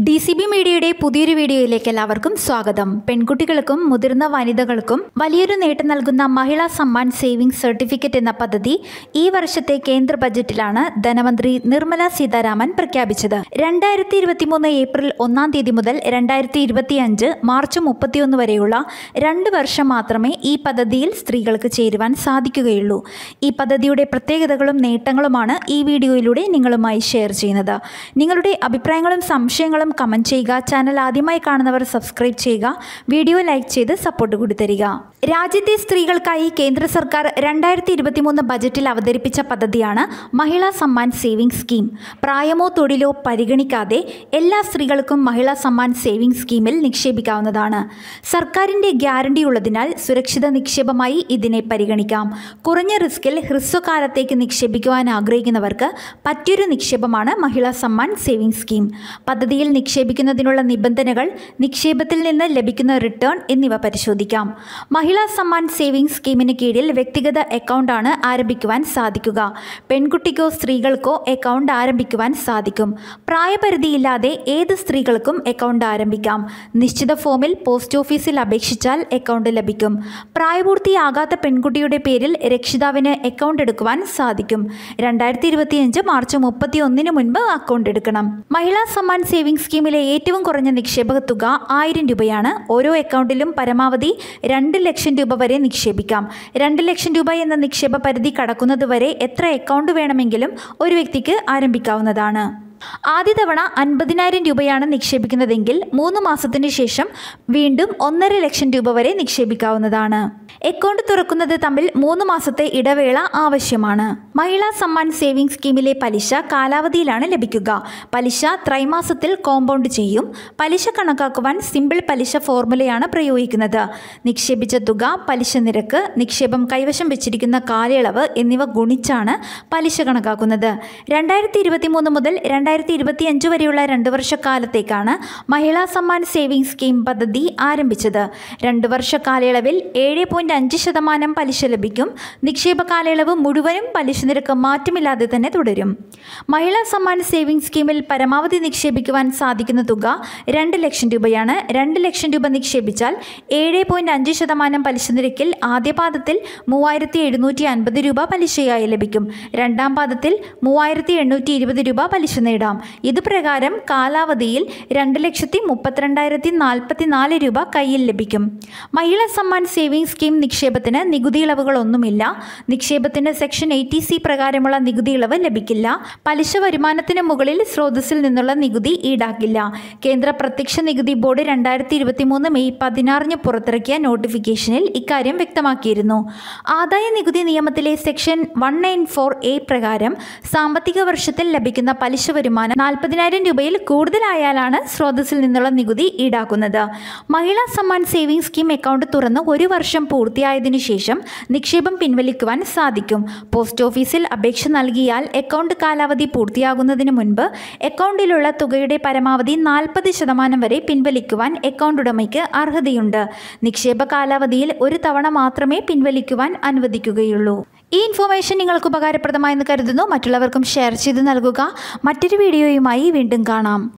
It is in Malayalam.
ഡി സി ബി മീഡിയയുടെ പുതിയൊരു വീഡിയോയിലേക്ക് എല്ലാവർക്കും സ്വാഗതം പെൺകുട്ടികൾക്കും മുതിർന്ന വനിതകൾക്കും വലിയൊരു നേട്ടം നൽകുന്ന മഹിളാ സമ്മാൻ സേവിംഗ്സ് സർട്ടിഫിക്കറ്റ് എന്ന പദ്ധതി ഈ വർഷത്തെ കേന്ദ്ര ബജറ്റിലാണ് ധനമന്ത്രി നിർമ്മല സീതാരാമൻ പ്രഖ്യാപിച്ചത് രണ്ടായിരത്തി ഇരുപത്തിമൂന്ന് ഏപ്രിൽ ഒന്നാം തീയതി മുതൽ രണ്ടായിരത്തി ഇരുപത്തിയഞ്ച് മാർച്ച് മുപ്പത്തിയൊന്ന് വരെയുള്ള രണ്ട് വർഷം മാത്രമേ ഈ പദ്ധതിയിൽ സ്ത്രീകൾക്ക് ചേരുവാൻ സാധിക്കുകയുള്ളൂ ഈ പദ്ധതിയുടെ പ്രത്യേകതകളും നേട്ടങ്ങളുമാണ് ഈ വീഡിയോയിലൂടെ നിങ്ങളുമായി ഷെയർ ചെയ്യുന്നത് നിങ്ങളുടെ അഭിപ്രായങ്ങളും സംശയങ്ങളും കമൻറ്റ് ചെയ്യുക ചാനൽ ആദ്യമായി കാണുന്നവർ സബ്സ്ക്രൈബ് ചെയ്യുക വീഡിയോ ലൈക്ക് ചെയ്ത് സപ്പോർട്ട് കൂടി തരിക രാജ്യത്തെ സ്ത്രീകൾക്കായി കേന്ദ്ര സർക്കാർ രണ്ടായിരത്തി ഇരുപത്തിമൂന്ന് ബജറ്റിൽ അവതരിപ്പിച്ച പദ്ധതിയാണ് മഹിളാ സമ്മാൻ സേവിംഗ് സ്കീം പ്രായമോ തൊഴിലോ പരിഗണിക്കാതെ എല്ലാ സ്ത്രീകൾക്കും മഹിളാ സമ്മാൻ സേവിംഗ് സ്കീമിൽ നിക്ഷേപിക്കാവുന്നതാണ് സർക്കാരിൻ്റെ ഗ്യാരണ്ടി ഉള്ളതിനാൽ സുരക്ഷിത നിക്ഷേപമായി ഇതിനെ പരിഗണിക്കാം കുറഞ്ഞ റിസ്കിൽ ഹ്രസ്വകാലത്തേക്ക് നിക്ഷേപിക്കുവാൻ ആഗ്രഹിക്കുന്നവർക്ക് പറ്റിയൊരു നിക്ഷേപമാണ് മഹിളാ സമ്മാൻ സേവിംഗ് സ്കീം പദ്ധതിയിൽ നിക്ഷേപിക്കുന്നതിനുള്ള നിബന്ധനകൾ നിക്ഷേപത്തിൽ നിന്ന് ലഭിക്കുന്ന റിട്ടേൺ എന്നിവ പരിശോധിക്കാം മഹിളാ സമ്മാൻ സേവിംഗ് സ്കീമിന് കീഴിൽ വ്യക്തിഗത അക്കൗണ്ടാണ് ആരംഭിക്കുവാൻ സാധിക്കുക പെൺകുട്ടിക്കോ സ്ത്രീകൾക്കോ അക്കൗണ്ട് ആരംഭിക്കുവാൻ സാധിക്കും പ്രായപരിധിയില്ലാതെ ഏത് സ്ത്രീകൾക്കും അക്കൗണ്ട് ആരംഭിക്കാം നിശ്ചിത ഫോമിൽ പോസ്റ്റ് ഓഫീസിൽ അപേക്ഷിച്ചാൽ അക്കൗണ്ട് ലഭിക്കും പ്രായപൂർത്തിയാകാത്ത പെൺകുട്ടിയുടെ പേരിൽ രക്ഷിതാവിന് അക്കൗണ്ട് എടുക്കുവാൻ സാധിക്കും രണ്ടായിരത്തി ഇരുപത്തിയഞ്ച് മാർച്ച് മുപ്പത്തി ഒന്നിന് മുൻപ് അക്കൗണ്ട് എടുക്കണം മഹിളാ സമ്മാൻ സേവിംഗ് സ്കീമിലെ ഏറ്റവും കുറഞ്ഞ നിക്ഷേപക തുക ആയിരം രൂപയാണ് ഓരോ അക്കൗണ്ടിലും പരമാവധി രണ്ട് ലക്ഷം രൂപ വരെ നിക്ഷേപിക്കാം രണ്ട് ലക്ഷം രൂപ എന്ന നിക്ഷേപ പരിധി കടക്കുന്നതുവരെ എത്ര അക്കൗണ്ട് വേണമെങ്കിലും ഒരു വ്യക്തിക്ക് ആരംഭിക്കാവുന്നതാണ് ആദ്യ തവണ അൻപതിനായിരം രൂപയാണ് നിക്ഷേപിക്കുന്നതെങ്കിൽ മൂന്ന് മാസത്തിന് ശേഷം വീണ്ടും ഒന്നര ലക്ഷം രൂപ വരെ നിക്ഷേപിക്കാവുന്നതാണ് അക്കൗണ്ട് തുറക്കുന്നത് തമ്മിൽ മൂന്ന് മാസത്തെ ഇടവേള ആവശ്യമാണ് മഹിളാ സമ്മാൻ സേവിംഗ് സ്കീമിലെ പലിശ കാലാവധിയിലാണ് ലഭിക്കുക പലിശ ത്രൈമാസത്തിൽ കോമ്പൗണ്ട് ചെയ്യും പലിശ കണക്കാക്കുവാൻ സിമ്പിൾ പലിശ ഫോർമുലയാണ് പ്രയോഗിക്കുന്നത് നിക്ഷേപിച്ച തുക പലിശ നിരക്ക് നിക്ഷേപം കൈവശം വെച്ചിരിക്കുന്ന കാലയളവ് എന്നിവ ഗുണിച്ചാണ് പലിശ കണക്കാക്കുന്നത് രണ്ടായിരത്തി ഇരുപത്തി മൂന്ന് മുതൽ രണ്ടായിരത്തി ഇരുപത്തി അഞ്ച് വരെയുള്ള രണ്ട് വർഷക്കാലത്തേക്കാണ് മഹിളാ സമ്മാൻ സേവിംഗ് സ്കീം പദ്ധതി ആരംഭിച്ചത് രണ്ട് വർഷ കാലയളവിൽ ഏഴ് പോയിന്റ് അഞ്ച് ശതമാനം പലിശ ലഭിക്കും നിക്ഷേപ കാലയളവ് മുഴുവനും പലിശ നിരക്ക് മാറ്റമില്ലാതെ തന്നെ തുടരും മഹിളാ സമ്മാൻ സേവിംഗ് സ്കീമിൽ പരമാവധി നിക്ഷേപിക്കുവാൻ സാധിക്കുന്ന തുക രണ്ട് ലക്ഷം രൂപയാണ് രണ്ട് ലക്ഷം രൂപ നിക്ഷേപിച്ചാൽ ഏഴ് പോയിന്റ് അഞ്ച് ശതമാനം പലിശ നിരക്കിൽ ആദ്യ പാദത്തിൽ മൂവായിരത്തി എഴുന്നൂറ്റി അൻപത് രൂപ പലിശയായി ലഭിക്കും രണ്ടാം പാദത്തിൽ മൂവായിരത്തി എണ്ണൂറ്റി ഇരുപത് രൂപ പലിശ നേടാം ഇത് പ്രകാരം കാലാവധിയിൽ രണ്ട് ലക്ഷത്തി മുപ്പത്തിരണ്ടായിരത്തി നാൽപ്പത്തി നാല് രൂപ കയ്യിൽ ലഭിക്കും മഹിളാ സമ്മാൻ സേവിംഗ് സ്കീം നിക്ഷേപത്തിന് നികുതി ഇളവുകളൊന്നുമില്ല നിക്ഷേപത്തിന് സെക്ഷൻ എയ്റ്റി സി പ്രകാരമുള്ള നികുതി ഇളവ് ലഭിക്കില്ല പലിശ വരുമാനത്തിന് മുകളിൽ സ്രോതസ്സിൽ നിന്നുള്ള നികുതി ഈടാക്കില്ല കേന്ദ്ര പ്രത്യക്ഷ നികുതി ബോർഡ് രണ്ടായിരത്തി ഇരുപത്തി മൂന്ന് മെയ് പതിനാറിന് പുറത്തിറക്കിയ നോട്ടിഫിക്കേഷനിൽ ഇക്കാര്യം വ്യക്തമാക്കിയിരുന്നു ആദായ നികുതി നിയമത്തിലെ section one nine four A പ്രകാരം സാമ്പത്തിക വർഷത്തിൽ ലഭിക്കുന്ന പലിശ വരുമാനം നാൽപ്പതിനായിരം രൂപയിൽ കൂടുതലായാലാണ് സ്രോതസ്സിൽ നിന്നുള്ള നികുതി ഈടാക്കുന്നത് Mahila Samman saving scheme account തുറന്ന് ഒരു വർഷം പൂർത്തിയായതിനു ശേഷം നിക്ഷേപം പിൻവലിക്കുവാൻ സാധിക്കും പോസ്റ്റ് ഓഫീസിൽ അപേക്ഷ നൽകിയാൽ അക്കൗണ്ട് കാലാവധി പൂർത്തിയാകുന്നതിന് മുൻപ് അക്കൗണ്ടിലുള്ള തുകയുടെ പരമാവധി നാൽപ്പത് ശതമാനം വരെ പിൻവലിക്കുവാൻ അക്കൗണ്ട് ഉടമയ്ക്ക് അർഹതയുണ്ട് നിക്ഷേപ കാലാവധിയിൽ ഒരു തവണ മാത്രമേ പിൻവലിക്കുവാൻ അനുവദിക്കുകയുള്ളൂ ഈ ഇൻഫോർമേഷൻ നിങ്ങൾക്ക് ഉപകാരപ്രദമായെന്ന് കരുതുന്നു മറ്റുള്ളവർക്കും ഷെയർ ചെയ്ത് നൽകുക മറ്റൊരു വീഡിയോയുമായി വീണ്ടും കാണാം